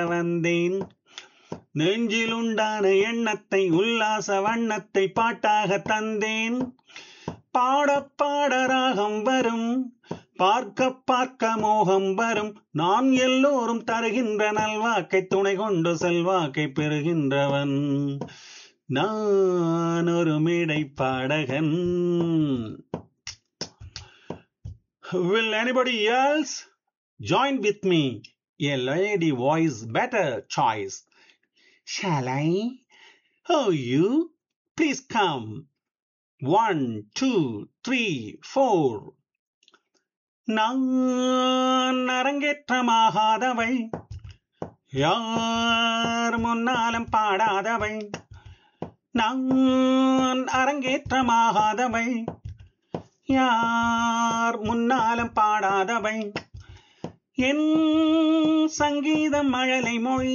வந்தேன் நெஞ்சில் உண்டான எண்ணத்தை உல்லாச வண்ணத்தை பாட்டாக தந்தேன் பாட பாட ராகம் வரும் பார்க்க பார்க்க மோகம் வரும் நான் எல்லோரும் தருகின்ற நல்வாக்கை துணை கொண்டு செல்வாக்கை பெறுகின்றவன் நான் ஒரு மேடை பாடகன் Will anybody else join with me? A lady voice better choice. Shall I? Oh, you? Please come. One, two, three, four. நான் அரங்கேற்றமாகாதவள் யார் முன்னாலும் பாடாதவள் நான் அரங்கேற்றமாகாதவள் யார் முன்னாலும் பாடாதவள் என் சங்கீதம் மழலை மொழி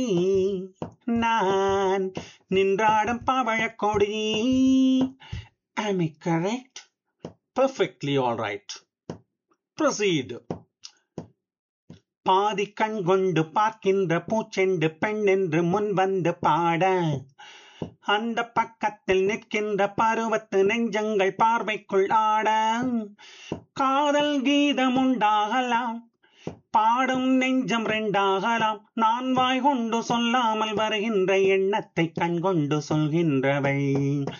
நான் நின்றாடும் பவழக்கொடி Am I correct? Perfectly all right. Proceed. பாதி கண் கொண்டு பார்க்கின்ற பூச்செண்டு பெண் என்று முன் வந்து பாட அந்த பக்கத்தில் நிற்கின்ற பருவத்து நெஞ்சங்கள் பார்வைக்குள் ஆட காதல் கீதம் உண்டாகலாம் பாடும் நெஞ்சம் ரெண்டாகலாம் நான் வாய் கொண்டு சொல்லாமல் வருகின்ற எண்ணத்தை கண் கொண்டு சொல்கின்றவை